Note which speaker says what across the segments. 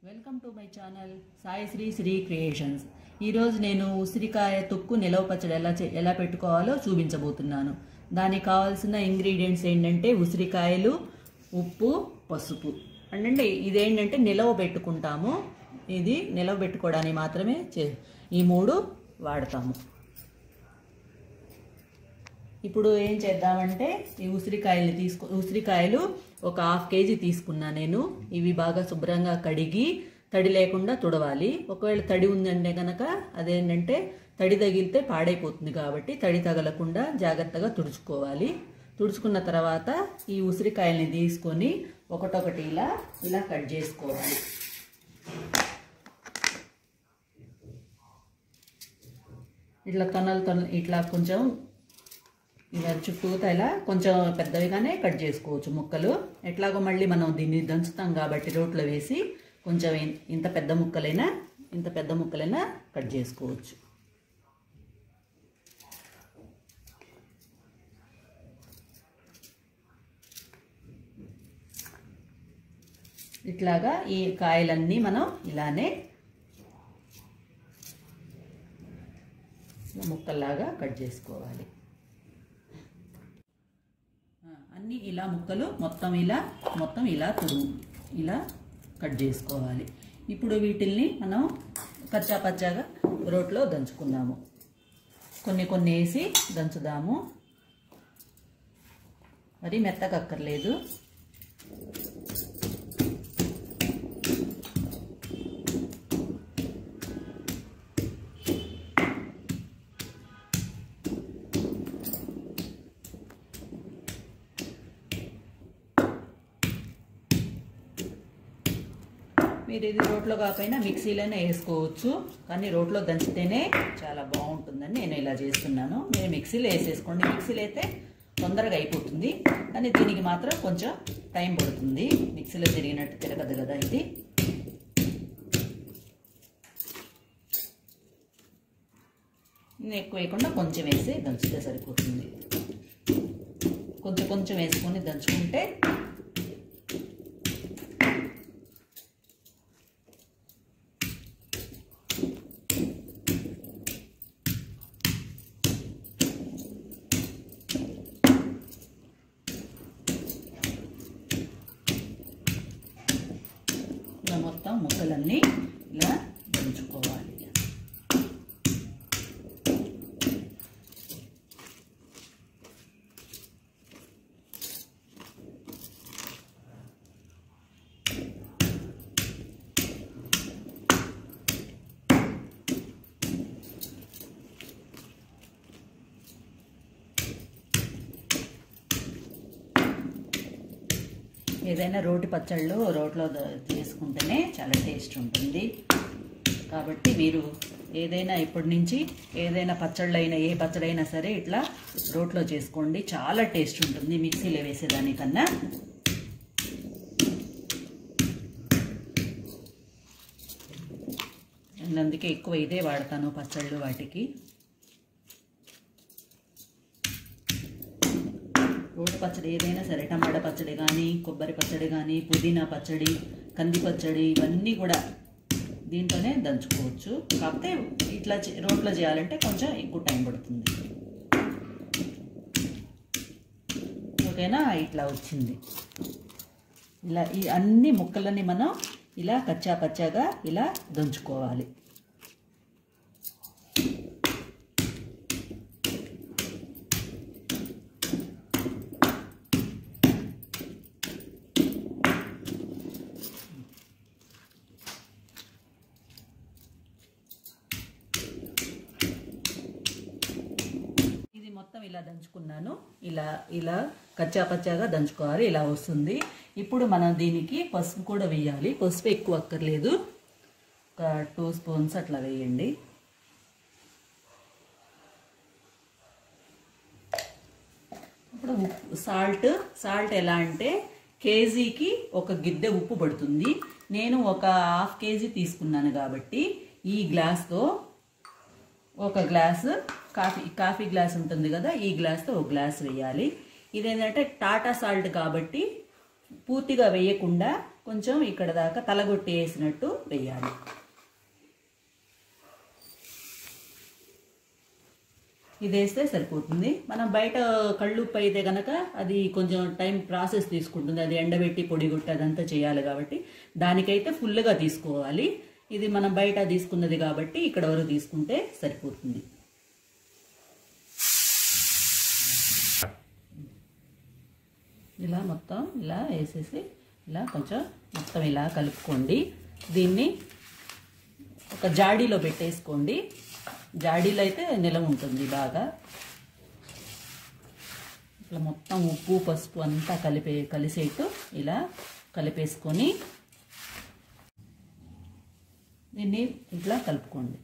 Speaker 1: welcome to my channel Sai Sri Sri creations ఈరోజు నేను ఉసిరికాయ తొక్కు నిలవ పచ్చడి ఎలా చే- ఎలా పెట్టుకోవాలో చూపించబోతున్నాను దానికి కావాల్సిన ఇంగ్రీడియంట్స్ ఏంటంటే ఉసిరికాయలు ఉప్పు పసుపు అంటే ఇదేంటంటే నిలవ పెట్టుకుంటాము ఇది నిలవ పెట్టుకోవడానికి మాత్రమే చే ఈ మూడు వాడతాము ఇప్పుడు ఏం చేద్దామంటే ఈ ఉసిరికాయలు తీసుకు ఉసిరికాయలు ఒక హాఫ్ కేజీ తీసుకున్నా నేను ఇవి బాగా శుభ్రంగా కడిగి తడి లేకుండా తుడవాలి ఒకవేళ తడి ఉందంటే కనుక అదేంటంటే తడి తగిలితే పాడైపోతుంది కాబట్టి తడి తగలకుండా జాగ్రత్తగా తుడుచుకోవాలి తుడుచుకున్న తర్వాత ఈ ఉసిరికాయల్ని తీసుకొని ఒకటొకటి ఇలా ఇలా కట్ చేసుకోవాలి ఇట్లా తొనలు తొన ఇట్లా కొంచెం ఇలా చుట్టూతా ఇలా కొంచెం పెద్దవిగానే కట్ చేసుకోవచ్చు ముక్కలు ఎట్లాగో మళ్ళీ మనం దీన్ని దంచుతాం కాబట్టి రోట్లో వేసి కొంచెం ఇన్- ఇంత పెద్ద ముక్కలైనా ఇంత పెద్ద ముక్కలైనా కట్ చేసుకోవచ్చు ఇట్లాగా ఈ కాయలన్నీ మనం ఇలానే ఇలా ముక్కల్లాగా కట్ చేసుకోవాలి ఆ, అన్నీ ఇలా ముక్కలు మొత్తం ఇలా మొత్తం ఇలా తురుము ఇలా కట్ చేసుకోవాలి ఇప్పుడు వీటిల్ని మనం కచ్చా పచ్చాగా రోట్లో దంచుకుందాము కొన్ని కొన్ని వేసి దంచుదాము మరి మెత్తగా అక్కర్లేదు మీరు ఇది రోట్లో కాకపోయినా మిక్సీలోనే వేసుకోవచ్చు కానీ రోట్లో దంచితేనే చాలా బాగుంటుందని నేను ఇలా చేస్తున్నాను మీరు మిక్సీలో వేసేసుకోండి మిక్సీలో అయితే తొందరగా అయిపోతుంది కానీ దీనికి మాత్రం కొంచెం టైం పడుతుంది మిక్సీలో తిరిగినట్టు తిరగదు కదా ఇది ఎక్కువ వేయకుండా కొంచెం వేసి దంచితే సరిపోతుంది కొంచెం కొంచెం వేసుకొని దంచుకుంటే ఇలా మొత్తం ముక్కలన్నీ ఇలా దంచుకోవాలి ఏదైనా రోటి పచ్చళ్ళు రోట్లో ద- చేసుకుంటేనే చాలా టేస్ట్ ఉంటుంది కాబట్టి మీరు ఏదైనా ఇప్పటి నుంచి ఏదైనా పచ్చళ్ళు అయినా ఏ పచ్చడి అయినా సరే ఇట్లా రోట్లో చేసుకోండి చాలా టేస్ట్ ఉంటుంది మిక్సీలో వేసేదానికన్నా నేను అందుకే ఎక్కువ ఇదే వాడతాను పచ్చళ్ళు వాటికి రోటి పచ్చడి ఏదైనా సరే టమాటా పచ్చడి కానీ కొబ్బరి పచ్చడి కానీ పుదీనా పచ్చడి కంది పచ్చడి ఇవన్నీ కూడా దీంట్లోనే దంచుకోవచ్చు కాకపోతే ఇట్లా చే- రోట్లో చేయాలంటే కొంచెం ఎక్కువ టైం పడుతుంది ఓకేనా ఇట్లా వచ్చింది ఇలా ఈ అన్ని ముక్కలని మనం ఇలా కచ్చా పచ్చాగా ఇలా దంచుకోవాలి ఇది మొత్తం ఇలా దంచుకున్నాను ఇలా ఇలా కచ్చా పచ్చాగా దంచుకోవాలి ఇలా వస్తుంది ఇప్పుడు మనం దీనికి పసుపు కూడా వేయాలి పసుపు ఎక్కువ అక్కర్లేదు ఒక టూ స్పూన్స్ అట్లా వేయండి ఇప్పుడు ఉప్పు సాల్ట్ సాల్ట్ ఎలా అంటే కేజీకి ఒక గిద్దె ఉప్పు పడుతుంది నేను ఒక హాఫ్ కేజీ తీసుకున్నాను కాబట్టి ఈ గ్లాస్తో ఒక గ్లాసు కాఫీ కాఫీ గ్లాస్ ఉంటుంది కదా ఈ గ్లాస్తో ఒక గ్లాస్ వేయాలి ఇదేంటంటే టాటా సాల్ట్ కాబట్టి పూర్తిగా వేయకుండా కొంచెం ఇక్కడ దాకా తలగొట్టి వేసినట్టు వేయాలి ఇది వేస్తే సరిపోతుంది మనం బయట కళ్ళుప్పు అయితే కనుక అది కొంచెం టైం ప్రాసెస్ తీసుకుంటుంది అది ఎండబెట్టి పొడిగొట్టి అదంతా చేయాలి కాబట్టి దానికైతే ఫుల్గా తీసుకోవాలి ఇది మనం బయట తీసుకున్నది కాబట్టి ఇక్కడ వరకు తీసుకుంటే సరిపోతుంది ఇలా మొత్తం ఇలా వేసేసి ఇలా కొంచెం మొత్తం ఇలా కలుపుకోండి దీన్ని ఒక జాడీలో పెట్టేసుకోండి జాడీలో అయితే నిలవ ఉంటుంది బాగా ఇట్లా మొత్తం ఉప్పు పసుపు అంతా కలిపే కలిసేట్టు ఇలా కలిపేసుకొని దీన్ని ఇట్లా కలుపుకోండి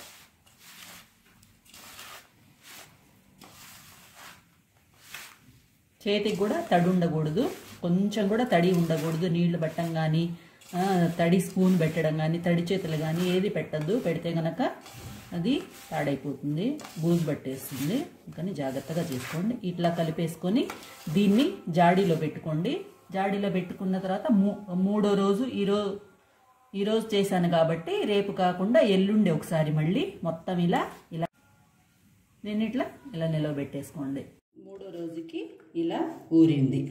Speaker 1: చేతికి కూడా తడి ఉండకూడదు కొంచెం కూడా తడి ఉండకూడదు నీళ్లు పట్టడం కానీ తడి స్పూన్ పెట్టడం కానీ తడి చేతులు కానీ ఏది పెట్టద్దు పెడితే గనక అది పాడైపోతుంది బూజు పట్టేస్తుంది కానీ జాగ్రత్తగా చేసుకోండి ఇట్లా కలిపేసుకొని దీన్ని జాడీలో పెట్టుకోండి జాడీలో పెట్టుకున్న తర్వాత మూ మూడో రోజు ఈరోజు ఈరోజు చేశాను కాబట్టి రేపు కాకుండా ఎల్లుండి ఒకసారి మళ్ళీ మొత్తం ఇలా ఇలా నేను ఇట్లా ఇలా నిలవబెట్టేసుకోండి మూడో రోజుకి ఇలా ఊరింది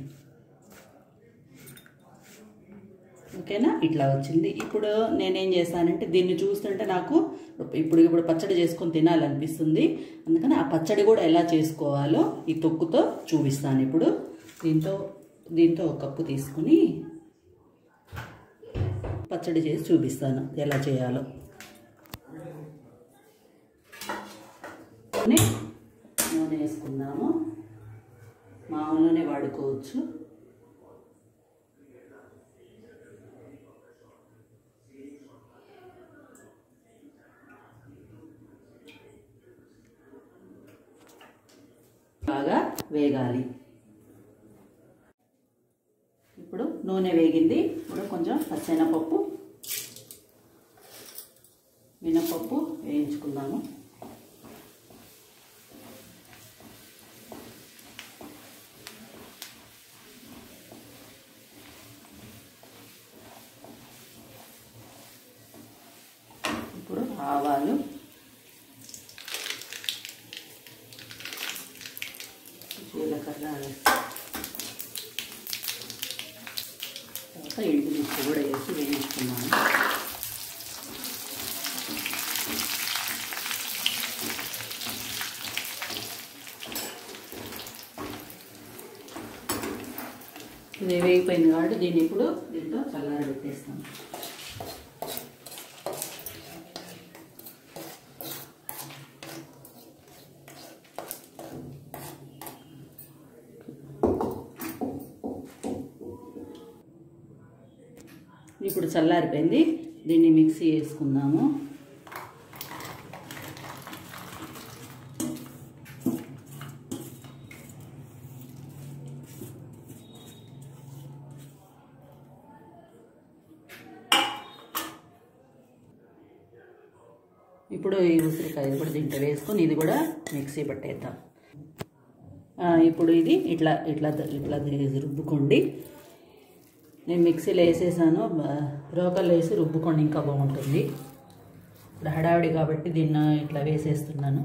Speaker 1: ఓకేనా ఇట్లా వచ్చింది ఇప్పుడు నేనేం చేస్తానంటే దీన్ని చూస్తుంటే నాకు ఇప్పుడు ఇప్పుడు పచ్చడి చేసుకొని తినాలనిపిస్తుంది అందుకని ఆ పచ్చడి కూడా ఎలా చేసుకోవాలో ఈ తొక్కుతో చూపిస్తాను ఇప్పుడు దీంతో దీంతో ఒక కప్పు తీసుకుని పచ్చడి చేసి చూపిస్తాను ఎలా చేయాలో నూనె వేసుకుందాము మామూలునే వాడుకోవచ్చు బాగా వేగాలి ఇప్పుడు నూనె వేగింది ఇప్పుడు కొంచెం పచ్చెనపప్పు మినపప్పు వేయించుకుందాము ఇప్పుడు ఆవాలు జీలకర్ర తర్వాత ఎండుమిర్చి కూడా వేసి వేయించుకున్నాను ఇది వేగిపోయింది కాబట్టి దీన్ని ఇప్పుడు దీంట్లో చల్లార పెట్టేస్తాను ఇప్పుడు చల్లారిపోయింది దీన్ని మిక్సీ వేసుకుందాము ఇప్పుడు ఈ ఉసిరికాయ కూడా దీంట్లో వేసుకొని ఇది కూడా మిక్సీ పట్టేద్దాం ఆ, ఇప్పుడు ఇది ఇట్లా ఇట్లా ఇట్లా రుబ్బుకోండి నేను మిక్సీలో వేసేసాను బ- రోకల్లో వేసి రుబ్బుకోండి ఇంకా బాగుంటుంది ఇప్పుడు హడావిడి కాబట్టి దీన్ని ఇట్లా వేసేస్తున్నాను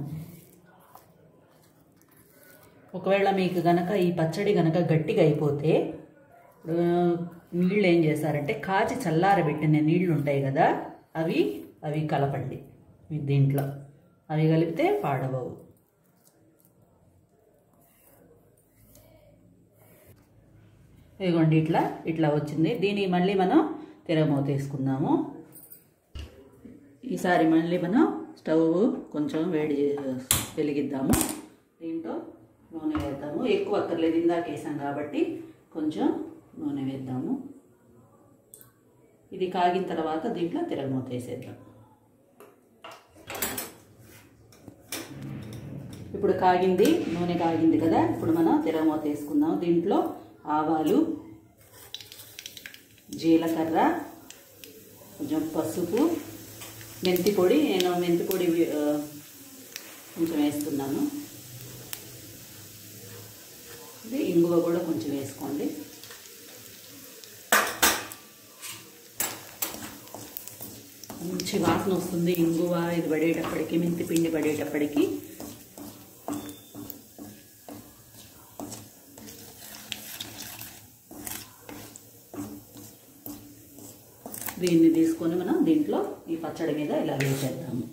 Speaker 1: ఒకవేళ మీకు గనక ఈ పచ్చడి గనక గట్టిగా అయిపోతే ఇప్పుడు నీళ్ళు ఏం చేశారంటే కాచి చల్లారబెట్టిన నీళ్ళు ఉంటాయి కదా అవి అవి కలపండి మీ దీంట్లో అవి కలిపితే పాడవవు ఇదిగోండి ఇట్లా ఇట్లా వచ్చింది దీన్ని మళ్ళీ మనం తిరగమూత వేసుకుందాము ఈసారి మళ్ళీ మనం స్టవ్ కొంచెం వేడి చే- వెలిగిద్దాము దీంట్లో నూనె వేద్దాము ఎక్కువ అక్కర్లేదు ఇందాక వేసాం కాబట్టి కొంచెం నూనె వేద్దాము ఇది కాగిన తర్వాత దీంట్లో తిరగమూత వేసేద్దాం ఇప్పుడు కాగింది నూనె కాగింది కదా ఇప్పుడు మనం తిరగమూత వేసుకుందాం దీంట్లో ఆవాలు జీలకర్ర కొంచెం పసుపు మెంతి పొడి నేను మెంతి పొడి ఆ, కొంచెం వేస్తున్నాను ఇది ఇంగువ కూడా కొంచెం వేసుకోండి మంచి వాసన వస్తుంది ఇంగువ ఇది పడేటప్పటికి మెంతి పిండి పడేటప్పటికి దీన్ని తీసుకొని మనం దీంట్లో ఈ పచ్చడి మీద ఇలా వేసేద్దాము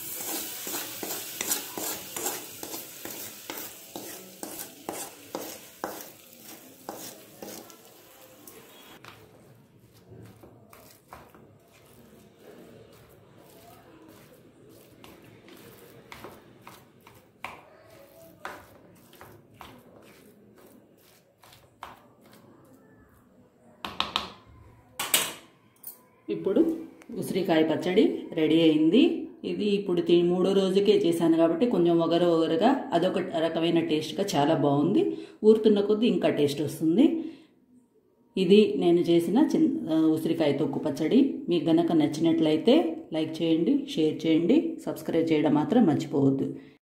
Speaker 1: ఇప్పుడు ఉసిరికాయ పచ్చడి రెడీ అయింది ఇది ఇప్పుడు తి- మూడో రోజుకే చేశాను కాబట్టి కొంచెం ఒగరు ఒగరుగా అదొక రకమైన టేస్ట్గా చాలా బాగుంది ఊరుతున్న కొద్దీ ఇంకా టేస్ట్ వస్తుంది ఇది నేను చేసిన చిన్న ఉసిరికాయ తొక్కు పచ్చడి మీకు గనక నచ్చినట్లయితే లైక్ చేయండి షేర్ చేయండి సబ్స్క్రైబ్ చేయడం మాత్రం మర్చిపోవద్దు